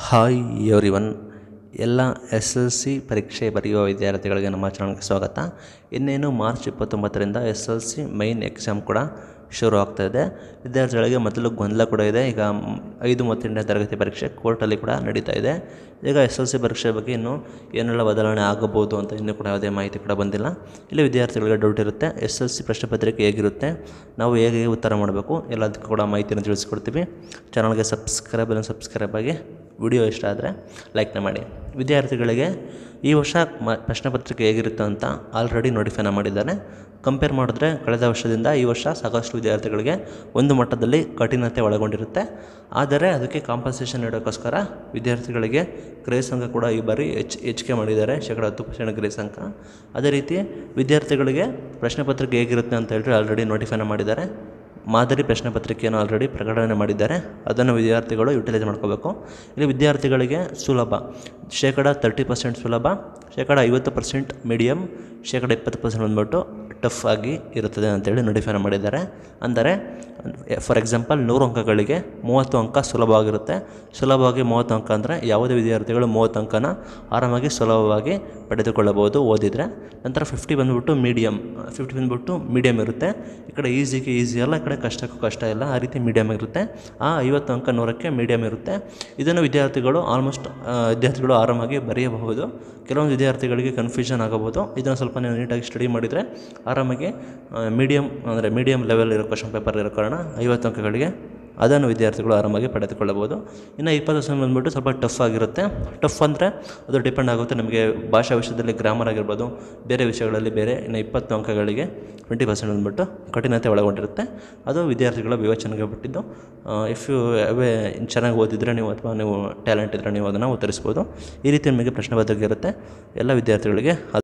hi everyone ಎಲ್ಲ S L C ಪರೀಕ್ಷೆ ಬರೆಯುವ ವಿದ್ಯಾರ್ಥಿಗಳಿಗೆ ನಮ್ಮ ಚಾನಲ್ಗೆ ಸ್ವಾಗತ ಇನ್ನೇನು ಮಾರ್ಚ್ ಇಪ್ಪತ್ತೊಂಬತ್ತರಿಂದ S L C main exam ಕೂಡ ಶುರು ಆಗ್ತಾ ಇದೆ ವಿದ್ಯಾರ್ಥಿಗಳಿಗೆ ಮೊದಲು ಗೊಂದಲ ಕೂಡ ಇದೆ ಈಗ ಮ್, ಐದು ಮತ್ತು ಎಂಟನೇ ತರಗತಿ ಪರೀಕ್ಷೆ ಕೋರ್ಟಲ್ಲಿ ಕೂಡ ನಡೀತಾ ಇದೆ ಈಗ ಎಸ್ ಎಲ್ ಸಿ ಪರೀಕ್ಷೆ ಬಗ್ಗೆ ಇನ್ನೂ ಏನೆಲ್ಲ ಬದಲಾವಣೆ ಆಗಬಹುದು ಅಂತ ಇನ್ನೂ ಕೂಡ ಯಾವುದೇ ಮಾಹಿತಿ ಕೂಡ ಬಂದಿಲ್ಲ ಇಲ್ಲಿ ವಿದ್ಯಾರ್ಥಿಗಳಿಗೆ ಡೌಟ್ ಇರುತ್ತೆ ಎಸ್ ಎಲ್ ಸಿ ಪ್ರಶ್ನೆ ಪತ್ರಿಕೆ ಹೇಗಿರುತ್ತೆ ನಾವು ಹೇಗೆ ಉತ್ತರ ಮಾಡಬೇಕು ಎಲ್ಲದಕ್ಕೂ ಕೂಡ ಮಾಹಿತಿಯನ್ನು ತಿಳಿಸ್ಕೊಡ್ತೀವಿ ಚಾನಲ್ಗೆ ಸಬ್ಸ್ಕ್ರೈಬ್ ಸಬ್ಸ್ಕ್ರೈಬ್ ಆಗಿ ವಿಡಿಯೋ ಇಷ್ಟ ಆದರೆ ಲೈಕ್ನ ಮಾಡಿ ವಿದ್ಯಾರ್ಥಿಗಳಿಗೆ ಈ ವರ್ಷ ಮ ಪ್ರಶ್ನೆ ಪತ್ರಿಕೆ ಹೇಗಿರುತ್ತೆ ಅಂತ ಆಲ್ರೆಡಿ ನೋಟಿಫೈನ ಮಾಡಿದ್ದಾರೆ ಕಂಪೇರ್ ಮಾಡಿದ್ರೆ ಕಳೆದ ವರ್ಷದಿಂದ ಈ ವರ್ಷ ಸಾಕಷ್ಟು ವಿದ್ಯಾರ್ಥಿಗಳಿಗೆ ಒಂದು ಮಟ್ಟದಲ್ಲಿ ಕಠಿಣತೆ ಒಳಗೊಂಡಿರುತ್ತೆ ಆದರೆ ಅದಕ್ಕೆ ಕಾಂಪನ್ಸೇಷನ್ ನೀಡೋಕ್ಕೋಸ್ಕರ ವಿದ್ಯಾರ್ಥಿಗಳಿಗೆ ಗ್ರೇಸ್ ಅಂಕ ಕೂಡ ಈ ಬಾರಿ ಹೆಚ್ಚು ಹೆಚ್ಚಿಗೆ ಮಾಡಿದ್ದಾರೆ ಶೇಕಡ ಹತ್ತು ಪರ್ಸೆಂಟ್ ಗ್ರೇಸ್ ಅಂಕ ಅದೇ ರೀತಿ ವಿದ್ಯಾರ್ಥಿಗಳಿಗೆ ಪ್ರಶ್ನೆ ಪತ್ರಿಕೆ ಹೇಗಿರುತ್ತೆ ಅಂತ ಹೇಳಿದ್ರೆ ಆಲ್ರೆಡಿ ನೋಟಿಫೈನ ಮಾಡಿದ್ದಾರೆ ಮಾದರಿ ಪ್ರಶ್ನೆ ಪತ್ರಿಕೆಯನ್ನು ಆಲ್ರೆಡಿ ಪ್ರಕಟಣೆ ಮಾಡಿದ್ದಾರೆ ಅದನ್ನು ವಿದ್ಯಾರ್ಥಿಗಳು ಯುಟಿಲೈಸ್ ಮಾಡ್ಕೋಬೇಕು ಇಲ್ಲಿ ವಿದ್ಯಾರ್ಥಿಗಳಿಗೆ ಸುಲಭ ಶೇಕಡ ತರ್ಟಿ ಪರ್ಸೆಂಟ್ ಸುಲಭ ಶೇಕಡ ಐವತ್ತು ಪರ್ಸೆಂಟ್ ಮೀಡಿಯಮ್ ಶೇಕಡ ಇಪ್ಪತ್ತು ಪರ್ಸೆಂಟ್ ಬಂದ್ಬಿಟ್ಟು ಟಫ್ ಆಗಿ ಇರುತ್ತದೆ ಅಂತೇಳಿ ನೋಟಿಫೈ ಮಾಡಿದ್ದಾರೆ ಅಂದರೆ ಫಾರ್ ಎಕ್ಸಾಂಪಲ್ ನೂರು ಅಂಕಗಳಿಗೆ ಮೂವತ್ತು ಅಂಕ ಸುಲಭವಾಗಿರುತ್ತೆ ಸುಲಭವಾಗಿ ಮೂವತ್ತು ಅಂಕ ಅಂದರೆ ಯಾವುದೇ ವಿದ್ಯಾರ್ಥಿಗಳು ಮೂವತ್ತು ಅಂಕನ ಆರಾಮಾಗಿ ಸುಲಭವಾಗಿ ಪಡೆದುಕೊಳ್ಳಬಹುದು ಓದಿದರೆ ನಂತರ ಫಿಫ್ಟಿ ಬಂದ್ಬಿಟ್ಟು ಮೀಡಿಯಮ್ ಫಿಫ್ಟಿ ಬಂದ್ಬಿಟ್ಟು ಮೀಡಿಯಮ್ ಇರುತ್ತೆ ಈ ಕಡೆ ಈಸಿಗೆ ಈಸಿ ಅಲ್ಲ ಈ ಕಡೆ ಕಷ್ಟಕ್ಕೂ ಕಷ್ಟ ಇಲ್ಲ ಆ ರೀತಿ ಮೀಡಿಯಮ್ ಇರುತ್ತೆ ಆ ಐವತ್ತು ಅಂಕ ನೂರಕ್ಕೆ ಮೀಡಿಯಮ್ ಇರುತ್ತೆ ಇದನ್ನು ವಿದ್ಯಾರ್ಥಿಗಳು ಆಲ್ಮೋಸ್ಟ್ ವಿದ್ಯಾರ್ಥಿಗಳು ಆರಾಮಾಗಿ ಬರೆಯಬಹುದು ಕೆಲವೊಂದು ವಿದ್ಯಾರ್ಥಿಗಳಿಗೆ ಕನ್ಫ್ಯೂಷನ್ ಆಗಬಹುದು ಇದನ್ನು ಸ್ವಲ್ಪ ನೀವು ನೀಟಾಗಿ ಸ್ಟಡಿ ಮಾಡಿದರೆ ಆರಾಮಾಗಿ ಮೀಡಿಯಮ್ ಅಂದರೆ ಮೀಡಿಯಮ್ ಲೆವೆಲ್ ಇರೋ ಕ್ವಶನ್ ಪೇಪರ್ ಇರೋ ಕಾರಣ ಐವತ್ತು ಅಂಕಗಳಿಗೆ ಅದನ್ನು ವಿದ್ಯಾರ್ಥಿಗಳು ಆರಾಮಾಗಿ ಪಡೆದುಕೊಳ್ಳಬಹುದು ಇನ್ನು ಇಪ್ಪತ್ತು ಪರ್ಸೆಂಟ್ ಬಂದ್ಬಿಟ್ಟು ಸ್ವಲ್ಪ ಟಫ್ ಆಗಿರುತ್ತೆ ಟಫ್ ಅಂದರೆ ಅದು ಡಿಪೆಂಡ್ ಆಗುತ್ತೆ ನಮಗೆ ಭಾಷಾ ವಿಷಯದಲ್ಲಿ ಗ್ರಾಮರ್ ಆಗಿರ್ಬೋದು ಬೇರೆ ವಿಷಯಗಳಲ್ಲಿ ಬೇರೆ ಇನ್ನು ಇಪ್ಪತ್ತು ಅಂಕಗಳಿಗೆ ಟ್ವೆಂಟಿ ಪರ್ಸೆಂಟ್ ಬಂದ್ಬಿಟ್ಟು ಕಠಿಣತೆ ಒಳಗೊಂಡಿರುತ್ತೆ ಅದು ವಿದ್ಯಾರ್ಥಿಗಳ ವಿವೇಚನೆಗೆ ಬಿಟ್ಟಿದ್ದು ಇಫ್ ಯು ಅವೇ ಚೆನ್ನಾಗಿ ಓದಿದರೆ ನೀವು ಅಥವಾ ನೀವು ಟ್ಯಾಲೆಂಟ್ ಇದ್ದರೆ ನೀವು ಅದನ್ನು ಉತ್ತರಿಸ್ಬೋದು ಈ ರೀತಿ ನಿಮಗೆ ಪ್ರಶ್ನೆ ಪತ್ರಿಕೆ ಇರುತ್ತೆ ಎಲ್ಲ ವಿದ್ಯಾರ್ಥಿಗಳಿಗೆ